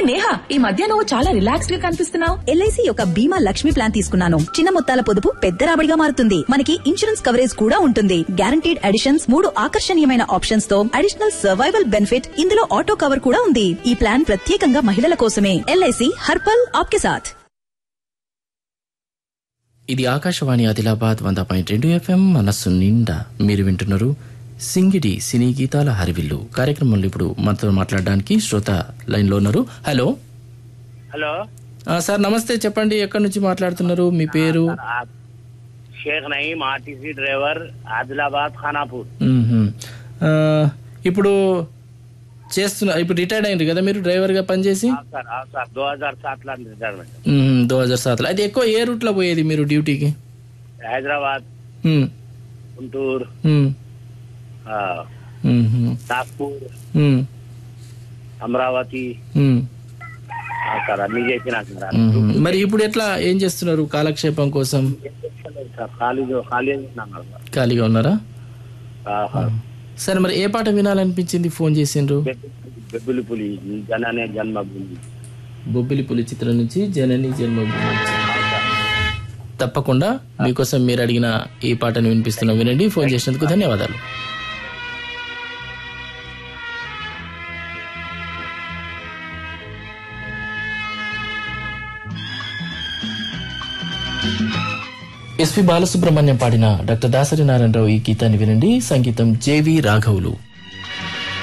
నేహా ఈ మధ్య నువ్వు చాలా రిలాక్స్డ్ గా కనిపిస్తున్నావు ఎల్ఐసి యొక్క బీమా లక్ష్మి ప్లాన్ తీసుకున్నాను చిన్న మొత్తాల పొదుపు పెద్ద రాబడిగా మారుతుంది మనకి ఇన్సూరెన్స్ కవరేజ్ కూడా ఉంటుంది గ్యారంటీడ్ అడిషన్స్ మూడు ఆకర్షణీయమైన ఆప్షన్స్ తో అడిషనల్ సర్వైవల్ బెనిఫిట్ ఇందులో ఆటో కవర్ కూడా ఉంది ఈ ప్లాన్ ప్రత్యేకంగా మహిళల కోసమే ఎల్ఐసి హర్పల్ ఆప్కే సాథ్ ఇది ఆకాశవాణి ఆదిలాబాద్ వంద పాయింట్ రెండు ఎఫ్ఎం మనస్సు నిండా మీరు వింటున్నారు సింగిడి సినీ గీతాల హరివిల్లు కార్యక్రమంలో ఇప్పుడు మనతో మాట్లాడడానికి శ్రోత లైన్లో ఉన్నారు హలో హలో ఆ, సార్ నమస్తే చెప్పండి ఎక్కడి నుంచి మాట్లాడుతున్నారు మీ పేరు ఆ, షేక్ నయీం ఆర్టీసీ డ్రైవర్ ఆదిలాబాద్ ఖానాపూర్ మ్మ్హ్మ్. ఆ, ఇప్పుడు చేస్తున్నారు ఇప్పుడు రిటైర్డ్ అయింది కదా మీరు డ్రైవర్గా పనిచేసి हाँ सर हाँ सर 2007 ला रिटायरमेंट దో హజార్ సాత్లో అయితే ఎక్కువ ఏ రూట్లో పోయేది మీరు డ్యూటీకి हैदराबाद మ్మ్. గుంటూరు మ్మ్. ఆ, మ్మ్హ్మ్. నాగ్పూర్ మ్మ్. అమరావతి మ్మ్. ఆ, సార్ అన్ని చేసిన సార్ మ్మ్. మరి ఇప్పుడు ఎట్లా ఏం చేస్తున్నారు కాలక్షేపం కోసం సార్ ఖాళీ ఖాళీ ఉన్నాను సార్ ఖాళీగా ఉన్నారా ఆ, సార్ సరే మరి ఏ పాట వినాలనిపించింది ఫోన్ చేసిండ్రు బెబ్బులి పులి జననే జన్మభూమి బొబ్బిలి పులి చిత్రం నుంచి జనని జన్మభూమి నుంచి. తప్పకుండా మీకోసం మీరు అడిగిన ఈ పాటను వినిపిస్తున్నాం వినండి ఫోన్ చేసినందుకు ధన్యవాదాలు ఎస్పి బాలసుబ్రహ్మణ్యం పాడిన డాక్టర్ దాసరి నారాయణరావు ఈ గీతాన్ని వినండి సంగీతం జేవి రాఘవులు